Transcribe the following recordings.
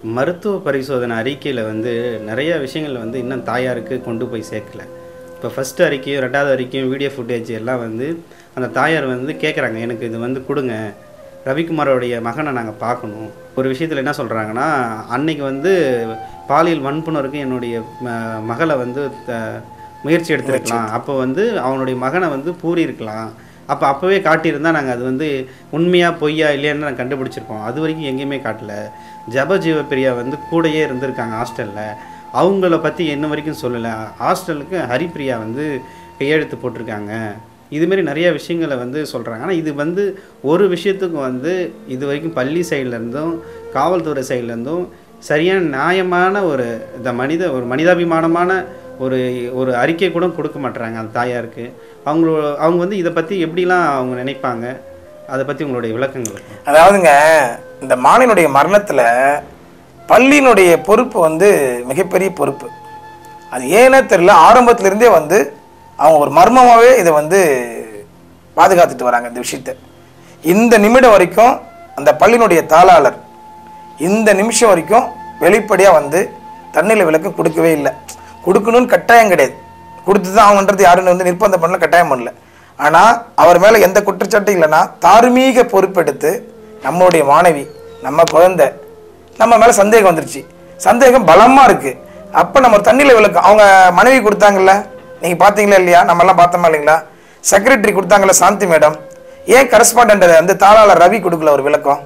மருத்துவ பரிசோதனை அறிக்கையில் வந்து நிறைய விஷயங்கள் வந்து இன்னும் தாயாருக்கு கொண்டு போய் சேர்க்கல இப்போ ஃபஸ்ட் அறிக்கையும் ரெண்டாவது அறிக்கையும் வீடியோ ஃபுட்டேஜ் எல்லாம் வந்து அந்த தாயார் வந்து கேட்குறாங்க எனக்கு இது வந்து கொடுங்க ரவிக்குமாரோடைய மகனை நாங்கள் பார்க்கணும் ஒரு விஷயத்தில் என்ன சொல்கிறாங்கன்னா அன்னைக்கு வந்து பாலியல் வன்புணருக்கு என்னுடைய ம- மகளை வந்து த- முயற்சி எடுத்திருக்கலாம் அப்போ வந்து அவனுடைய மகனை வந்து பூரி இருக்கலாம் அப்போ அப்போவே காட்டியிருந்தா நாங்கள் அது வந்து உண்மையாக பொய்யா இல்லையான்னு நாங்கள் கண்டுபிடிச்சிருப்போம் அது வரைக்கும் எங்கேயுமே காட்டல ஜபஜீவ பிரியா வந்து கூடயே இருந்திருக்காங்க ஹாஸ்டலில் அவங்கள பற்றி என்ன வரைக்கும் சொல்லலை ஹாஸ்டலுக்கு ஹரிப்பிரியா வந்து கையெழுத்து போட்டிருக்காங்க இதுமாரி நிறைய விஷயங்களை வந்து சொல்கிறாங்க ஆனால் இது வந்து ஒரு விஷயத்துக்கு வந்து இது வரைக்கும் பள்ளி சைட்லேருந்தும் காவல்துறை சைட்லேருந்தும் சரியான நியாயமான ஒரு இந்த மனித ஒரு மனிதாபிமானமான ஒரு ஒரு அறிக்கை கூட கொடுக்க மாட்டுறாங்க அந்த தாயாருக்கு அவங்களோ அவங்க வந்து இதை பற்றி எப்படிலாம் அவங்க நினைப்பாங்க அதை பற்றி உங்களுடைய விளக்கங்கள் இருக்கும். அதாவதுங்க இந்த மாணவனுடைய மரணத்தில் பள்ளியினுடைய பொறுப்பு வந்து மிகப்பெரிய பொறுப்பு அது ஏனே தெரியல ஆரம்பத்துல இருந்தே வந்து அவங்க ஒரு மர்மமாகவே இதை வந்து பாதுகாத்துட்டு வராங்க இந்த விஷயத்தை இந்த நிமிடம் வரைக்கும் அந்த பள்ளியினுடைய தாளாளர் இந்த நிமிஷம் வரைக்கும் வெளிப்படையாக வந்து தண்ணியில் விளக்கம் கொடுக்கவே இல்லை கொடுக்கணும்னு கட்டாயம் கிடையாது கொடுத்து தான் அவங்கன்றது யாருன்னு வந்து நிர்பந்தம் பண்ணல கட்டாயம் பண்ணல ஆனால் அவர் மேலே எந்த குற்றச்சாட்டும் இல்லைன்னா தார்மீக பொறுப்பெடுத்து நம்மளுடைய மாணவி நம்ம குழந்தை நம்ம மேலே சந்தேகம் வந்துருச்சு சந்தேகம் பலமாக இருக்குது அப்போ நம்ம ஒரு தண்ணியில் விளக்கம் அவங்க மனைவி கொடுத்தாங்கல்ல நீங்கள் பார்த்தீங்களா இல்லையா நம்ம எல்லாம் பார்த்தோமா இல்லைங்களா செக்ரட்டரி கொடுத்தாங்கல்ல சாந்தி மேடம் ஏன் கரஸ்பாண்டன்ட் வந்து தாளாளர் ரவி கொடுக்கல ஒரு விளக்கம்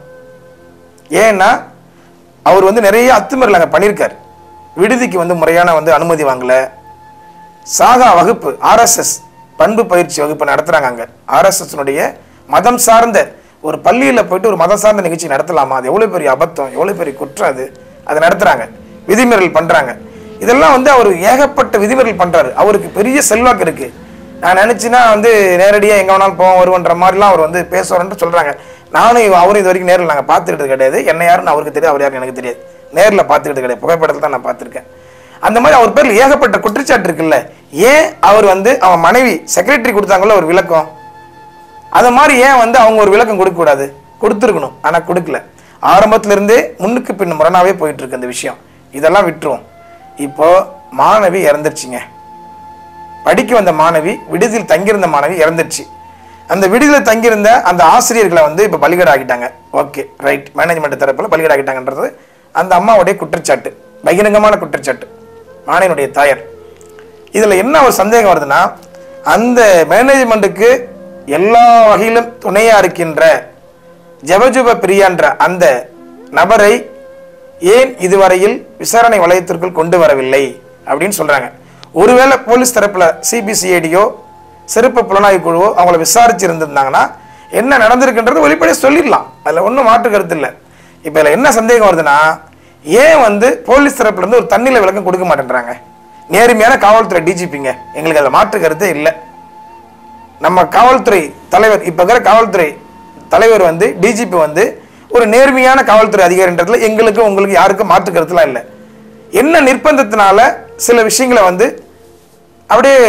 ஏன்னா அவர் வந்து நிறைய அத்துமீறல் அங்கே பண்ணியிருக்காரு விடுதிக்கு வந்து முறையான வந்து அனுமதி வாங்கல சாகா வகுப்பு ஆர்எஸ்எஸ் பண்பு பயிற்சி வகுப்பு நடத்துறாங்க அங்க ஆர்எஸ்எஸ்னுடைய மதம் சார்ந்த ஒரு பள்ளியில் போயிட்டு ஒரு மதம் சார்ந்த நிகழ்ச்சி நடத்தலாமா அது எவ்வளோ பெரிய அபத்தம் எவ்வளோ பெரிய குற்றம் அது அதை நடத்துறாங்க விதிமீறல் பண்றாங்க இதெல்லாம் வந்து அவர் ஏகப்பட்ட விதிமீறல் பண்றாரு அவருக்கு பெரிய செல்வாக்கு இருக்கு நான் நினைச்சுன்னா வந்து நேரடியாக எங்கே வேணாலும் போவோம் வருவன்ற மாதிரிலாம் அவர் வந்து பேசுவார்ன்ட்டு சொல்றாங்க நானும் இவ- அவரும் இது வரைக்கும் நேரில் நாங்கள் பார்த்துக்கிட்டது கிடையாது என்ன யாருன்னு அவருக்கு தெரியாது அவர் யாருன்னு எனக்கு தெரியாது நேரில் பார்த்துக்கிட்டது கிடையாது புகைப்படத்தில் தான் நான் பார்த்துருக்கேன் அந்த மாதிரி அவர் பேரில் ஏகப்பட்ட குற்றச்சாட்டு இருக்குல்ல ஏன் அவர் வந்து அவன் மனைவி செக்ரட்டரி கொடுத்தாங்கல்ல ஒரு விளக்கம் அது மாதிரி ஏன் வந்து அவங்க ஒரு விளக்கம் கொடுக்கக்கூடாது கொடுத்துருக்கணும் ஆனால் கொடுக்கல ஆரம்பத்துல இருந்தே முன்னுக்கு பின் முரணாவே போயிட்டு இருக்கு அந்த விஷயம் இதெல்லாம் விட்டுருவோம் இப்போ மாணவி இறந்துருச்சுங்க படிக்க வந்த மாணவி விடுதியில் தங்கியிருந்த மாணவி இறந்துருச்சு அந்த விடுதியில் தங்கியிருந்த அந்த ஆசிரியர்களை வந்து இப்போ பலிகடை ஆக்கிட்டாங்க ஓகே ரைட் மேனேஜ்மெண்ட் தரப்பில் பலிகடை ஆக்கிட்டாங்கன்றது அந்த அம்மாவுடைய குற்றச்சாட்டு பகிரங்கமான குற்றச்சாட்டு மாணவியினுடைய தாயார் இதில் என்ன ஒரு சந்தேகம் வருதுன்னா அந்த மேனேஜ்மெண்ட்டுக்கு எல்லா வகையிலும் துணையாக இருக்கின்ற ஜெபஜுப பிரியான்ற அந்த நபரை ஏன் இதுவரையில் விசாரணை வளையத்திற்குள் கொண்டு வரவில்லை அப்படின்னு சொல்றாங்க ஒருவேளை போலீஸ் தரப்புல சிபிசிஐடியோ சிறப்பு புலனாய்வு குழுவோ அவங்கள விசாரிச்சு இருந்திருந்தாங்கன்னா என்ன நடந்திருக்குன்றது வெளிப்படையாக சொல்லிடலாம் அதில் ஒன்றும் மாற்று கருத்து இல்லை இப்போ இதில் என்ன சந்தேகம் வருதுன்னா ஏன் வந்து போலீஸ் தரப்புல இருந்து ஒரு தண்ணியில் விளக்கம் கொடுக்க மாட்டேன்றாங்க நேர்மையான காவல்துறை டிஜிபிங்க எங்களுக்கு அதில் மாற்று கருத்தே இல்லை நம்ம காவல்துறை தலைவர் இப்போ இருக்கிற காவல்துறை தலைவர் வந்து டிஜிபி வந்து ஒரு நேர்மையான காவல்துறை அதிகாரின்றதுல எங்களுக்கு உங்களுக்கு யாருக்கும் மாற்று கருத்துலாம் இல்லை என்ன நிர்பந்தத்தினால சில விஷயங்களை வந்து அப்படியே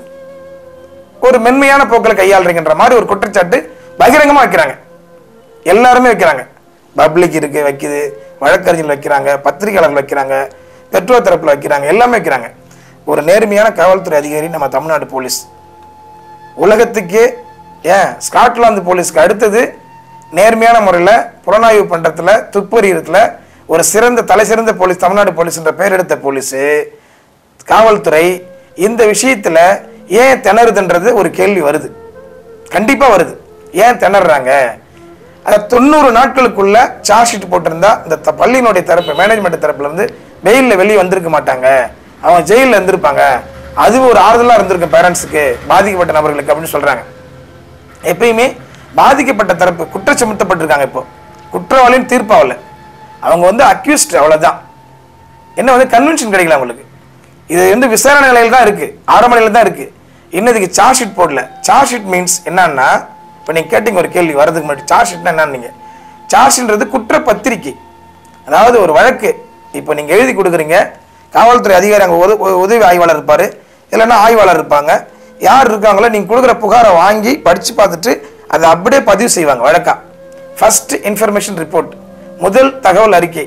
ஒரு மென்மையான போக்கில் கையாளுறீங்கன்ற மாதிரி ஒரு குற்றச்சாட்டு பகிரங்கமாக வைக்கிறாங்க எல்லாருமே வைக்கிறாங்க பப்ளிக் இருக்கு வைக்குது வழக்கறிஞர்கள் வைக்கிறாங்க பத்திரிகையாளர்கள் வைக்கிறாங்க பெற்றோர் தரப்பில் வைக்கிறாங்க எல்லாமே வைக்கிறாங்க ஒரு நேர்மையான காவல்துறை அதிகாரி நம்ம தமிழ்நாடு போலீஸ் உலகத்துக்கே ஏன் ஸ்காட்லாந்து போலீஸ்க்கு அடுத்தது நேர்மையான முறையில் புலனாய்வு பண்ணுறதுல துப்பறியறதுல ஒரு சிறந்த தலை சிறந்த போலீஸ் தமிழ்நாடு போலீஸ்ன்ற பெயர் எடுத்த போலீஸு காவல்துறை இந்த விஷயத்தில் ஏன் திணறுதுன்றது ஒரு கேள்வி வருது கண்டிப்பாக வருது ஏன் திணறாங்க அதை தொண்ணூறு நாட்களுக்குள்ள சார்ஜ் ஷீட் போட்டிருந்தா இந்த த- பள்ளியினுடைய தரப்பு மேனேஜ்மெண்ட் தரப்புல இருந்து வெயிலில் வெளியே வந்திருக்க மாட்டாங்க அவங்க ஜெயிலில் இருந்திருப்பாங்க அது ஒரு ஆறுதலாக இருந்திருக்கும் பேரண்ட்ஸுக்கு பாதிக்கப்பட்ட நபர்களுக்கு அப்படின்னு சொல்றாங்க எப்பயுமே பாதிக்கப்பட்ட தரப்பு குற்றம் சுமத்தப்பட்டிருக்காங்க இப்போ குற்றவாளின்னு தீர்ப்பாகல அவங்க வந்து அக்யூஸ்ட் அவ்வளவுதான் என்ன வந்து கன்வென்ஷன் கிடைக்கல அவங்களுக்கு இது வந்து விசாரணை நிலையில் தான் இருக்கு ஆரம்ப நிலையில் தான் இருக்கு இன்னும் இதுக்கு சார்ஜ் ஷீட் போடல சார்ஜ் ஷீட் மீன்ஸ் என்னன்னா இப்போ நீங்கள் கேட்டீங்க ஒரு கேள்வி வரதுக்கு முன்னாடி சார்ஜ் ஷீட்னா என்னன்னு நீங்கள் சார்ஜ் ஷீட்ன்றது குற்றப்பத்திரிக்கை அதாவது ஒரு வழக்கு இப்போ நீங்கள் எழுதி கொடுக்குறீங்க காவல்துறை அதிகாரி அங்கே உத உ- உதவி ஆய்வாளர் இருப்பார் இல்லைன்னா ஆய்வாளர் இருப்பாங்க யார் இருக்காங்களோ நீங்கள் கொடுக்குற புகாரை வாங்கி படித்து பார்த்துட்டு அதை அப்படியே பதிவு செய்வாங்க வழக்கா ஃபர்ஸ்ட் இன்ஃபர்மேஷன் ரிப்போர்ட் முதல் தகவல் அறிக்கை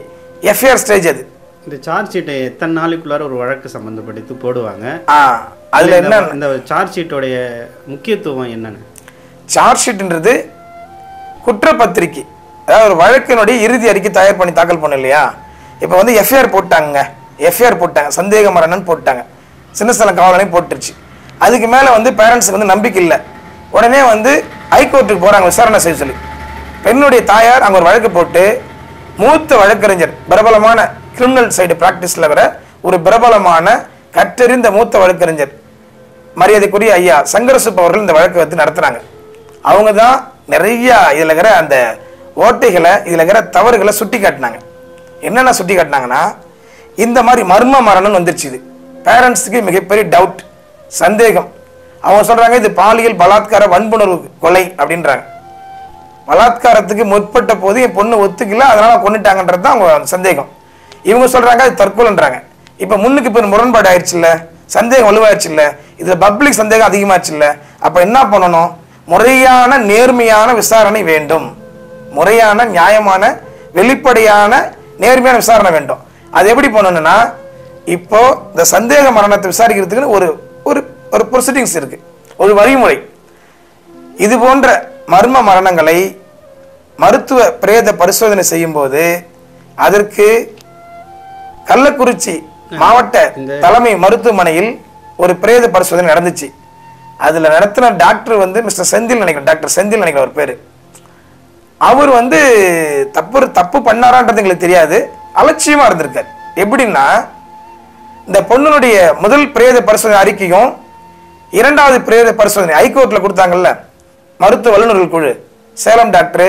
எஃப்ஐஆர் ஸ்டேஜ் அது இந்த சார்ஜ் ஷீட்டை எத்தனை நாளுக்குள்ளார ஒரு வழக்கு சம்மந்தப்படுத்தி போடுவாங்க ஆ அதில் இந்த- என்ன இந்த சார்ஜ் ஷீட்டோடைய முக்கியத்துவம் என்னன்னு சார்ஜ் ஷீட்ன்றது குற்றப்பத்திரிக்கை அதாவது ஒரு வழக்கினுடைய இறுதி அறிக்கை தயார் பண்ணி தாக்கல் பண்ண இல்லையா இப்போ வந்து எஃப்ஐஆர் போட்டாங்க எஃப்ஐஆர் போட்டாங்க சந்தேக மரணன் போட்டாங்க சின்னஸ்தலம் காவலனையும் போட்டுருச்சு அதுக்கு மேலே வந்து பேரண்ட்ஸுக்கு வந்து நம்பிக்கை இல்லை உடனே வந்து ஹைகோர்ட்டுக்கு போகிறாங்க விசாரணை செய்ய சொல்லி பெண்ணுடைய தாயார் அங்கே ஒரு வழக்கு போட்டு மூத்த வழக்கறிஞர் பிரபலமான கிரிமினல் சைடு ப்ராக்டிஸில் வர ஒரு பிரபலமான கற்றறிந்த மூத்த வழக்கறிஞர் மரியாதைக்குரிய ஐயா சங்கரசுப்பு அவர்கள் இந்த வழக்கை வந்து நடத்துறாங்க அவங்க தான் நிறைய இதில் இருக்கிற அந்த ஓட்டைகளை இதில் இருக்கிற தவறுகளை சுட்டி காட்டினாங்க என்னென்ன சுட்டி காட்டினாங்கன்னா இந்த மாதிரி மர்ம மரணம் வந்துருச்சு இது பேரண்ட்ஸுக்கு மிகப்பெரிய டவுட் சந்தேகம் அவங்க சொல்றாங்க இது பாலியல் பலாத்கார வன்புணர்வு கொலை அப்படின்றாங்க பலாத்காரத்துக்கு முற்பட்ட போது என் பொண்ணு ஒத்துக்கல அதனால கொண்டுட்டாங்கன்றது தான் அவங்க சந்தேகம் இவங்க சொல்றாங்க அது தற்கொலைன்றாங்க இப்போ முன்னுக்கு இப்போ முரண்பாடு ஆயிடுச்சுல்ல சந்தேகம் வலுவாயிடுச்சுல்ல இதுல பப்ளிக் சந்தேகம் அதிகமாச்சுல்ல அப்ப என்ன பண்ணணும் முறையான நேர்மையான விசாரணை வேண்டும் முறையான நியாயமான வெளிப்படையான நேர்மையான விசாரணை வேண்டும் அது எப்படி பண்ணணும்னா இப்போ இந்த சந்தேக மரணத்தை விசாரிக்கிறதுக்குன்னு ஒரு ஒரு ஒரு ப்ரொசீடிங்ஸ் இருக்கு ஒரு வழிமுறை இது போன்ற மர்ம மரணங்களை மருத்துவ பிரேத பரிசோதனை செய்யும்போது அதற்கு கள்ளக்குறிச்சி மாவட்ட தலைமை மருத்துவமனையில் ஒரு பிரேத பரிசோதனை நடந்துச்சு அதுல நடத்தின டாக்டர் வந்து மிஸ்டர் செந்தில் நினைக்கிறேன் டாக்டர் செந்தில் நினைக்கிறேன் ஒரு பேரு அவர் வந்து தப்பு தப்பு பண்ணாரான்றது எங்களுக்கு தெரியாது அலட்சியமா இருந்திருக்கார் எப்படின்னா இந்த பொண்ணுடைய முதல் பிரேத பரிசோதனை அறிக்கையும் இரண்டாவது பிரேத பரிசோதனை ஹைகோர்ட்ல கொடுத்தாங்கல்ல மருத்துவ வல்லுநர்கள் குழு சேலம் டாக்டரு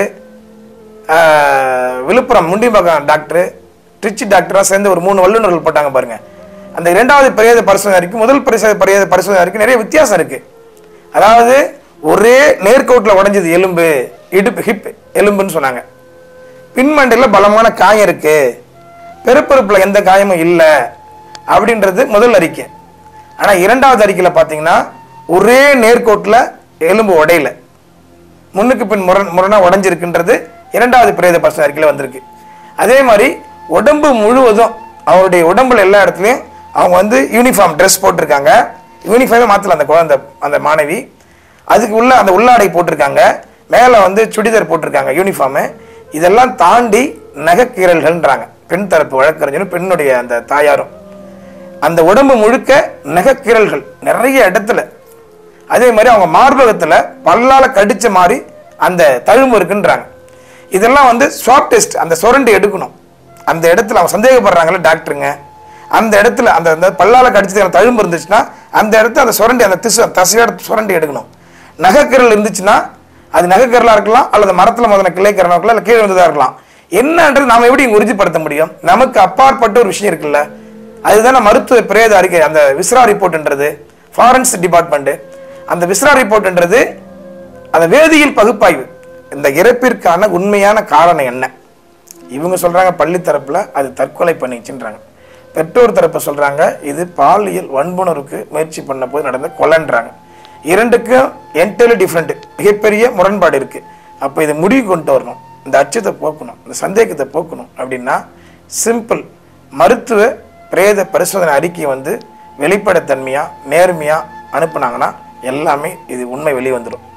ஆஹ், விழுப்புரம் முண்டிமகம் டாக்டரு திருச்சி டாக்டராக சேர்ந்து ஒரு மூணு வல்லுநர்கள் போட்டாங்க பாருங்க அந்த இரண்டாவது பிரேத பரிசோதனை அறிக்கை முதல் பரிசோதனை பிரேத பரிசோதனை அறிக்கை நிறைய வித்தியாசம் இருக்கு அதாவது ஒரே நேர்கோட்டில் உடைஞ்சது எலும்பு இடுப்பு ஹிப் எலும்புன்னு சொன்னாங்க பின்மண்டையில் பலமான காயம் இருக்கு பெருப்பெருப்புல எந்த காயமும் இல்லை அப்படின்றது முதல் அறிக்கை ஆனா இரண்டாவது அறிக்கையில் பார்த்தீங்கன்னா ஒரே நேர்கோட்டில் எலும்பு உடையல முன்னுக்கு பின் முரண் முரணா உடஞ்சிருக்குன்றது இரண்டாவது பிரேத பரிசோதனை அறிக்கையில் வந்திருக்கு அதே மாதிரி உடம்பு முழுவதும் அவருடைய உடம்புல எல்லா இடத்துலையும் அவங்க வந்து யூனிஃபார்ம் ட்ரெஸ் போட்டிருக்காங்க யூனிஃபார்மே மாற்றல அந்த குழந்தை அந்த மாணவி அதுக்கு உள்ள அந்த உள்ளாடை போட்டிருக்காங்க மேலே வந்து சுடிதார் போட்டிருக்காங்க யூனிஃபார்மு இதெல்லாம் தாண்டி நகைக்கீரல்கள்ன்றாங்க பெண் தரப்பு வழக்கறிஞரும் பெண்ணுடைய அந்த தாயாரும் அந்த உடம்பு முழுக்க நகைக்கீரல்கள் நிறைய இடத்துல அதே மாதிரி அவங்க மார்பகத்துல பல்லால கடிச்ச மாதிரி அந்த தழும்பு இருக்குன்றாங்க இதெல்லாம் வந்து ஸ்வாப் டெஸ்ட் அந்த சுரண்டி எடுக்கணும் அந்த இடத்துல அவங்க சந்தேகப்படுறாங்கல்ல டாக்டருங்க அந்த இடத்துல அந்த அந்த பல்லால கடிச்சதுக்கான தழும்பு இருந்துச்சுன்னா அந்த இடத்துல அந்த சுரண்டி அந்த திசு தசையோட சுரண்டி எடுக்கணும் நகைக்கீரல் இருந்துச்சுன்னா அது நகைக்கீரலா இருக்கலாம் அல்லது மரத்துல முதல்ல கிளைக்கரனா இருக்கலாம் இல்லை கீழே வந்ததா இருக்கலாம் என்னன்றது நாம எப்படி இங்க உறுதிப்படுத்த முடியும் நமக்கு அப்பாற்பட்ட ஒரு விஷயம் இருக்குல்ல அதுதானே மருத்துவ பிரேத அறிக்கை அந்த விஸ்ரா ரிப்போர்ட்ன்றது ஃபாரன்ஸ் டிபார்ட்மெண்ட் அந்த விஸ்ரா ரிப்போர்ட்ன்றது அந்த வேதியியல் பகுப்பாய்வு இந்த இறப்பிற்கான உண்மையான காரணம் என்ன இவங்க சொல்றாங்க பள்ளி தரப்புல அது தற்கொலை பண்ணிச்சுன்றாங்க பெற்றோர் தரப்பு சொல்றாங்க இது பாலியல் வன்புணர்வுக்கு முயற்சி பண்ண போது நடந்த கொலைன்றாங்க இரண்டுக்கும் என்டலி டிஃப்ரெண்ட் மிகப்பெரிய முரண்பாடு இருக்கு அப்போ இதை முடிவு கொண்டு வரணும் இந்த அச்சத்தை போக்கணும் இந்த சந்தேகத்தை போக்கணும் அப்படின்னா சிம்பிள் மருத்துவ பிரேத பரிசோதனை அறிக்கை வந்து வெளிப்படைத்தன்மையா நேர்மையா அனுப்புனாங்கன்னா எல்லாமே இது உண்மை வெளியே வந்துடும்